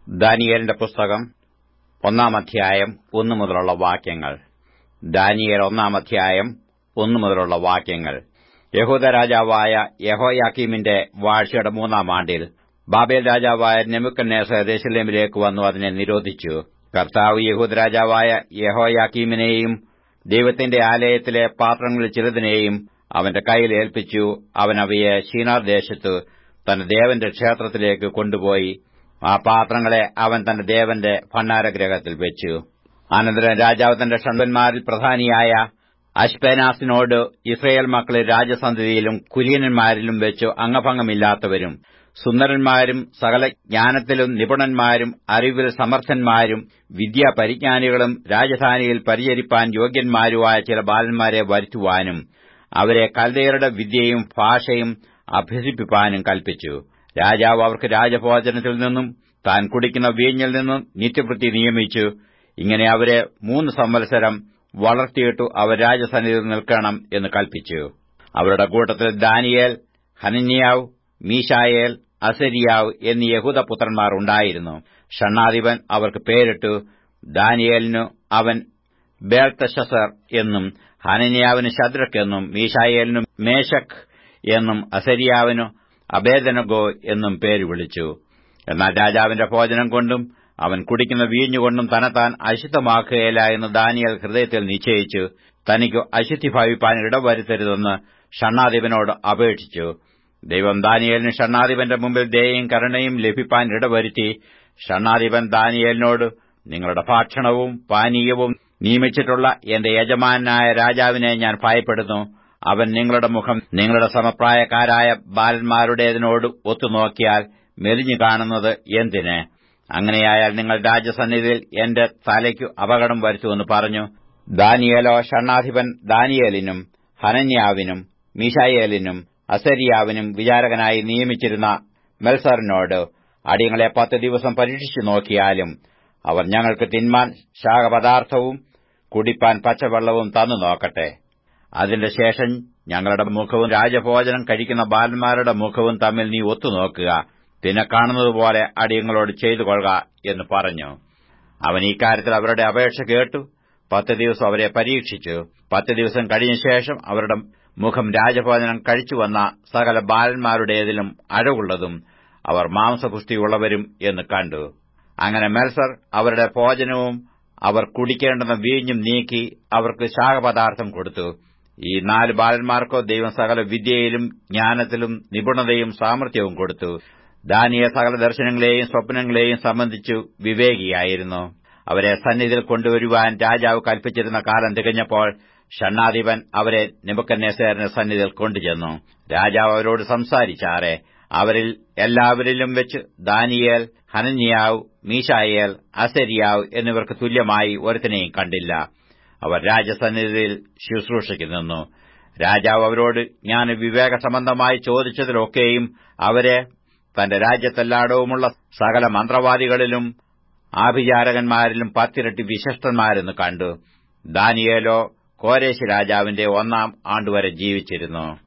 ദാനിയേലിന്റെ പുസ്തകം ഒന്നാം അധ്യായം ഒന്നു മുതലുള്ള വാക്യങ്ങൾ ദാനിയേൽ ഒന്നാം അധ്യായം ഒന്നു മുതലുള്ള വാക്യങ്ങൾ യഹൂദ രാജാവായ യഹോയാക്കീമിന്റെ വാഴ്ചയുടെ മൂന്നാം ആണ്ടിൽ ബാബേൽ രാജാവായ നെമുക്കന്നേസർ യെരൂശലേമിലേക്ക് വന്നു അതിനെ നിരോധിച്ചു കർത്താവ് യഹൂദ രാജാവായ യഹോയാക്കീമിനെയും ദൈവത്തിന്റെ ആലയത്തിലെ പാത്രങ്ങളിൽ ചിലതിനെയും അവന്റെ കയ്യിൽ ഏൽപ്പിച്ചു അവൻ അവയെ ഷീനാർ ദേശത്ത് തന്റെ ദേവന്റെ ക്ഷേത്രത്തിലേക്ക് കൊണ്ടുപോയി ആ പാത്രങ്ങളെ അവൻ തന്റെ ദേവന്റെ ഭണ്ഡാരഗ്രഹത്തിൽ വെച്ചു അനന്തരം രാജാവ് തന്റെ ഷണ്ഡന്മാരിൽ പ്രധാനിയായ അശ്പേനാസിനോട് ഇസ്രയേൽ മക്കളെ രാജസന്ധതിയിലും കുലീനന്മാരിലും വെച്ചു അംഗഭംഗമില്ലാത്തവരും സുന്ദരന്മാരും സകല ജ്ഞാനത്തിലും നിപുണന്മാരും അറിവിൽ സമർത്ഥന്മാരും വിദ്യാപരിജ്ഞാനികളും രാജധാനിയിൽ പരിചരിപ്പാൻ യോഗ്യന്മാരുമായ ചില ബാലന്മാരെ വരുത്തുവാനും അവരെ കൽദയരുടെ വിദ്യയും ഭാഷയും അഭ്യസിപ്പിപ്പാനും കൽപ്പിച്ചു രാജാവ് അവർക്ക് രാജഭോജനത്തിൽ നിന്നും താൻ കുടിക്കുന്ന വീഞ്ഞിൽ നിന്നും നിത്യവൃത്തി നിയമിച്ചു ഇങ്ങനെ അവരെ മൂന്ന് സംവത്സരം വളർത്തിയിട്ടു അവർ രാജസന്നിധിയിൽ നിൽക്കണം എന്ന് കൽപ്പിച്ചു അവരുടെ കൂട്ടത്തിൽ ദാനിയേൽ ഹനന്യാവ് മീശായേൽ അസരിയാവ് എന്നീ യഹൂദപുത്രന്മാർ ഉണ്ടായിരുന്നു ഷണ്ണാധിപൻ അവർക്ക് പേരിട്ടു ദാനിയേലിനു അവൻ ബേൽത്തഷസർ എന്നും ഹനന്യാവിന് ശദ്രക് എന്നും മീശായേലിനു മേശക് എന്നും അസരിയാവിനു അബേദനഗോ എന്നും പേര് വിളിച്ചു എന്നാൽ രാജാവിന്റെ ഭോജനം കൊണ്ടും അവൻ കുടിക്കുന്ന വീഞ്ഞുകൊണ്ടും തന്നെത്താൻ അശുദ്ധമാക്കുകയില്ല എന്ന് ദാനിയൽ ഹൃദയത്തിൽ നിശ്ചയിച്ചു തനിക്ക് അശുദ്ധി ഭാവിപ്പാൻ ഇടവരുത്തരുതെന്ന് ഷണ്ണാധിപനോട് അപേക്ഷിച്ചു ദൈവം ദാനിയേലിന് ഷണ്ണാധിപന്റെ മുമ്പിൽ ദയയും കരുണയും ലഭിപ്പാൻ ഇടവരുത്തി ഷണ്ണാധിപൻ ദാനിയേലിനോട് നിങ്ങളുടെ ഭക്ഷണവും പാനീയവും നിയമിച്ചിട്ടുള്ള എന്റെ യജമാനായ രാജാവിനെ ഞാൻ ഭയപ്പെടുന്നു അവൻ നിങ്ങളുടെ മുഖം നിങ്ങളുടെ സമപ്രായക്കാരായ ബാലന്മാരുടേതിനോട് ഒത്തുനോക്കിയാൽ മെലിഞ്ഞു കാണുന്നത് എന്തിന് അങ്ങനെയായാൽ നിങ്ങൾ രാജസന്നിധിയിൽ എന്റെ തലയ്ക്കു അപകടം വരുത്തുമെന്ന് പറഞ്ഞു ദാനിയേലോ ഷണ്ണാധിപൻ ദാനിയേലിനും ഹനന്യാവിനും മീശായേലിനും അസരിയാവിനും വിചാരകനായി നിയമിച്ചിരുന്ന മെൽസറിനോട് അടിയങ്ങളെ പത്ത് ദിവസം പരീക്ഷിച്ചു നോക്കിയാലും അവർ ഞങ്ങൾക്ക് തിന്മാൻ ശാഖപദാർത്ഥവും കുടിപ്പാൻ പച്ചവെള്ളവും തന്നു നോക്കട്ടെ അതിന്റെ ശേഷം ഞങ്ങളുടെ മുഖവും രാജഭോജനം കഴിക്കുന്ന ബാലന്മാരുടെ മുഖവും തമ്മിൽ നീ ഒത്തുനോക്കുക പിന്നെ കാണുന്നതുപോലെ അടിയങ്ങളോട് ചെയ്തു കൊള്ളുക എന്ന് പറഞ്ഞു അവൻ ഇക്കാര്യത്തിൽ അവരുടെ അപേക്ഷ കേട്ടു പത്ത് ദിവസം അവരെ പരീക്ഷിച്ചു പത്ത് ദിവസം കഴിഞ്ഞ ശേഷം അവരുടെ മുഖം രാജഭോജനം കഴിച്ചുവന്ന സകല ബാലന്മാരുടേതിലും അഴകുള്ളതും അവർ മാംസപുഷ്ടിയുള്ളവരും എന്ന് കണ്ടു അങ്ങനെ മെൽസർ അവരുടെ ഭോജനവും അവർ കുടിക്കേണ്ടുന്ന വീഞ്ഞും നീക്കി അവർക്ക് ശാഖപദാർത്ഥം കൊടുത്തു ഈ നാല് ബാലന്മാർക്കോ ദൈവം സകല വിദ്യയിലും ജ്ഞാനത്തിലും നിപുണതയും സാമർഥ്യവും കൊടുത്തു ദാനിയ സകല ദർശനങ്ങളെയും സ്വപ്നങ്ങളെയും സംബന്ധിച്ചു വിവേകിയായിരുന്നു അവരെ സന്നിധിയിൽ കൊണ്ടുവരുവാൻ രാജാവ് കൽപ്പിച്ചിരുന്ന കാലം തികഞ്ഞപ്പോൾ ഷണ്ണാധിപൻ അവരെ നിബക്കന്നേസേറിന്റെ സന്നിധിയിൽ കൊണ്ടുചെന്നു രാജാവ് അവരോട് സംസാരിച്ചാറെ അവരിൽ എല്ലാവരിലും വെച്ച് ദാനിയേൽ ഹനന്യാവ് മീശായേൽ അസരിയാവ് എന്നിവർക്ക് തുല്യമായി ഒരുത്തനെയും കണ്ടില്ല അവർ രാജസന്നിധിയിൽ ശുശ്രൂഷയ്ക്ക് നിന്നു രാജാവ് അവരോട് ഞാൻ വിവേക സംബന്ധമായി ചോദിച്ചതിലൊക്കെയും അവരെ തന്റെ രാജ്യത്തെല്ലായിടവുമുള്ള സകല മന്ത്രവാദികളിലും ആഭിചാരകന്മാരിലും പത്തിരട്ടി വിശിഷ്ടന്മാരെന്ന് കണ്ടു ദാനിയേലോ കോരേശ് രാജാവിന്റെ ഒന്നാം ആണ്ടുവരെ ജീവിച്ചിരുന്നു